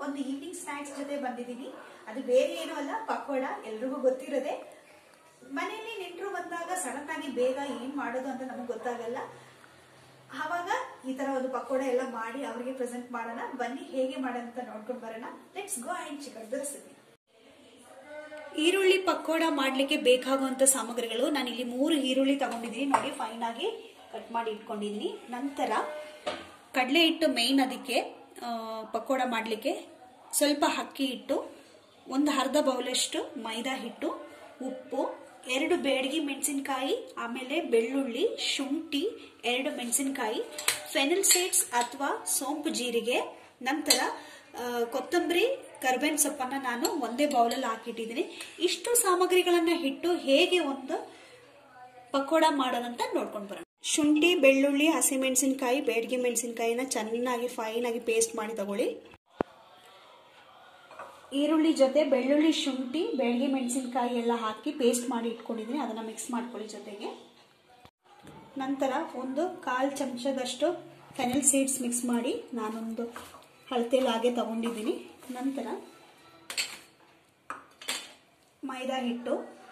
ಒಂದು evening snacks ಜೊತೆ ಬಂದಿದ್ದೀನಿ ಅದು ಬೇರೆ ಏನೂ ಅಲ್ಲ ಪಕೋಡ ಎಲ್ರಿಗೂ ಗೊತ್ತಿರೋದೆ ಮನೆಯಲ್ಲಿ ನೆಂಟರು ಬಂದಾಗ ಸಡನ್ ಆಗಿ ಬೇಗ ಏನ್ ಮಾಡೋದು ಅಂತ ನಮಗೆ ಗೊತ್ತಾಗಲ್ಲ ಆವಾಗ ಈ ತರ ಒಂದು ಪಕೋಡ ಎಲ್ಲ ಮಾಡಿ ಅವರಿಗೆ ಪ್ರೆಸೆಂಟ್ ಮಾಡೋಣ ಬನ್ನಿ ಹೇಗೆ ಮಾಡೋಣ ನೋಡ್ಕೊಂಡು ಬರೋಣ let's go and chicken recipe ಈರುಳ್ಳಿ ಪಕೋಡ ಮಾಡ್ಲಿಕ್ಕೆ ಬೇಕಾಗುವಂತ ಸಾಮಗ್ರಿಗಳು ನಾನು ಇಲ್ಲಿ ಮೂರು ಈರುಳ್ಳಿ ತಗೊಂಡಿದ್ದೀನಿ ನೋಡಿ ಫೈನ್ ಆಗಿ ಕಟ್ ಮಾಡಿ ಇಟ್ಕೊಂಡಿದ್ದೀನಿ ನಂತರ ಕಡಲೆ ಹಿಟ್ಟು ಮೇಯ್ನ್ ಅದಕ್ಕೆ ಆ, ಪಕೋಡ ಮಾಡಲಿಕ್ಕೆ ಸ್ವಲ್ಪ ಅಕ್ಕಿ ಹಿಟ್ಟು ಒಂದು ಅರ್ಧ ಬೌಲಷ್ಟು ಮೈದಾ ಹಿಟ್ಟು ಉಪ್ಪು ಎರಡು ಬೇಡಗಿ ಮೆಣಸಿನಕಾಯಿ ಆಮೇಲೆ ಬೆಳ್ಳುಳ್ಳಿ ಶುಂಠಿ ಎರಡು ಮೆಣಸಿನಕಾಯಿ ಫೆನಲ್ ಸೀಡ್ಸ್ ಅಥವಾ ಸೋಂಪು ಜೀರಿಗೆ ನಂತರ ಆ, ಕೊತ್ತಂಬರಿ ಕರ್ಬೇವಿನ ಸೊಪ್ಪನ್ನ ನಾನು ಒಂದೇ ಬೌಲಲ್ಲಿ ಹಾಕಿಟ್ಟಿದ್ದೀನಿ ಇಷ್ಟು ಸಾಮಗ್ರಿಗಳನ್ನ ಇಟ್ಟು ಹೇಗೆ ಒಂದು ಪಕೋಡ ಮಾಡೋದಂತ ನೋಡ್ಕೊಂಡು ಬರೋಣ ಶುಂಠಿ ಬೆಳ್ಳುಳ್ಳಿ ಹಸಿಮೆಣಸಿನಕಾಯಿ ಬೇಡಿಗೆ ಮೆಣಸಿನಕಾಯಿನ ಚೆನ್ನಾಗಿ ಫೈನ್ ಆಗಿ ಪೇಸ್ಟ್ ಮಾಡಿ ತಗೊಳ್ಳಿ ಈರುಳ್ಳಿ ಜೊತೆ ಬೆಳ್ಳುಳ್ಳಿ ಶುಂಠಿ ಬೆಳ್ಗೆ ಮೆಣಸಿನಕಾಯಿ ಎಲ್ಲ ಹಾಕಿ ಪೇಸ್ಟ್ ಮಾಡಿ ಇಟ್ಕೊಂಡಿದ್ದೀನಿ ಅದನ್ನ ಮಿಕ್ಸ್ ಮಾಡ್ಕೊಳ್ಳಿ ಜೊತೆಗೆ ನಂತರ ಒಂದು ಕಾಲು ಚಮಚದಷ್ಟು ಫೆನಲ್ ಸೀಡ್ಸ್ ಮಿಕ್ಸ್ ಮಾಡಿ ನಾನೊಂದು ಹಳತೆಯಲ್ಲಿ ಹಾಗೆ ತಗೊಂಡಿದ್ದೀನಿ ನಂತರ ಮೈದಾ ಹಿಟ್ಟು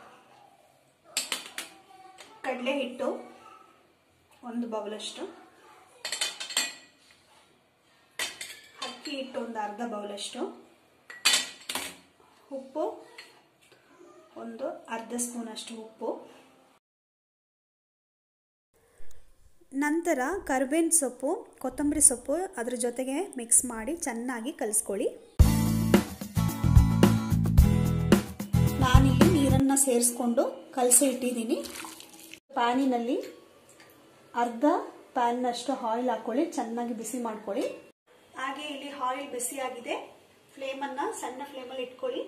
ಕಡಲೆ ಹಿಟ್ಟು ಒಂದು ಬೌಲಷ್ಟು ಅಕ್ಕಿ ಹಿಟ್ಟು ಒಂದು ಅರ್ಧ ಬೌಲಷ್ಟು ಉಪ್ಪು ಒಂದು ಅರ್ಧ ಸ್ಪೂನಷ್ಟು ಉಪ್ಪು ನಂತರ ಕರ್ಬೇವಿನ ಸೊಪ್ಪು ಕೊತ್ತಂಬರಿ ಸೊಪ್ಪು ಅದ್ರ ಜೊತೆಗೆ ಮಿಕ್ಸ್ ಮಾಡಿ ಚೆನ್ನಾಗಿ ಕಲಿಸ್ಕೊಳ್ಳಿ ನಾನಿಲ್ಲಿ ನೀರನ್ನು ಸೇರಿಸ್ಕೊಂಡು ಕಲಸಿ ಇಟ್ಟಿದ್ದೀನಿ ಪ್ಯಾನಿನಲ್ಲಿ ಅರ್ಧ ಪ್ಯಾನ್ನಷ್ಟು ಆಯಿಲ್ ಹಾಕೊಳ್ಳಿ ಚೆನ್ನಾಗಿ ಬಿಸಿ ಮಾಡ್ಕೊಳ್ಳಿ ಹಾಗೆ ಇಲ್ಲಿ ಆಯಿಲ್ ಬಿಸಿ ಆಗಿದೆ ಫ್ಲೇಮನ್ನು ಸಣ್ಣ ಫ್ಲೇಮಲ್ಲಿ ಇಟ್ಕೊಳ್ಳಿ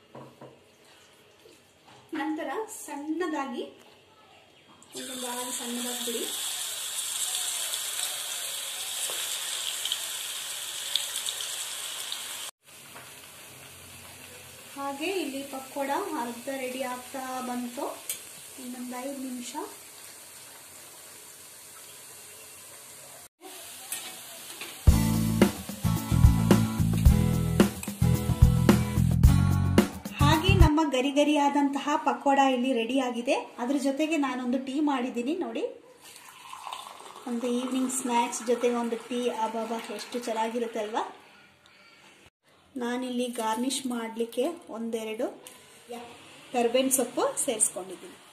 ನಂತರ ಸಣ್ಣದಾಗಿ ಒಂದೊಂದು ಆಯಿಲ್ ಸಣ್ಣದಾಗಿ ಬಿಡಿ ಹಾಗೆ ಇಲ್ಲಿ ಪಕೋಡ ಅರ್ಧ ರೆಡಿ ಆಗ್ತಾ ಬಂತು ಇನ್ನೊಂದು ಐದು ನಿಮಿಷ ಹಾಗೆ ನಮ್ಮ ಗರಿ ಗರಿಯಾದಂತಹ ಪಕೋಡ ಇಲ್ಲಿ ರೆಡಿ ಆಗಿದೆ ಅದ್ರ ಜೊತೆಗೆ ನಾನೊಂದು ಟೀ ಮಾಡಿದ್ದೀನಿ ನೋಡಿ ಒಂದು ಈವ್ನಿಂಗ್ ಸ್ನ್ಯಾಕ್ಸ್ ಜೊತೆಗೆ ಒಂದು ಟೀ ಅಬಾಬಾ ಎಷ್ಟು ಚೆನ್ನಾಗಿರುತ್ತೆ ಅಲ್ವಾ ನಾನಿಲ್ಲಿ ಗಾರ್ನಿಷ್ ಮಾಡಲಿಕ್ಕೆ ಒಂದೆರಡು ಕರ್ಬೇವಿನ ಸೊಪ್ಪು ಸೇರಿಸ್ಕೊಂಡಿದ್ದೀನಿ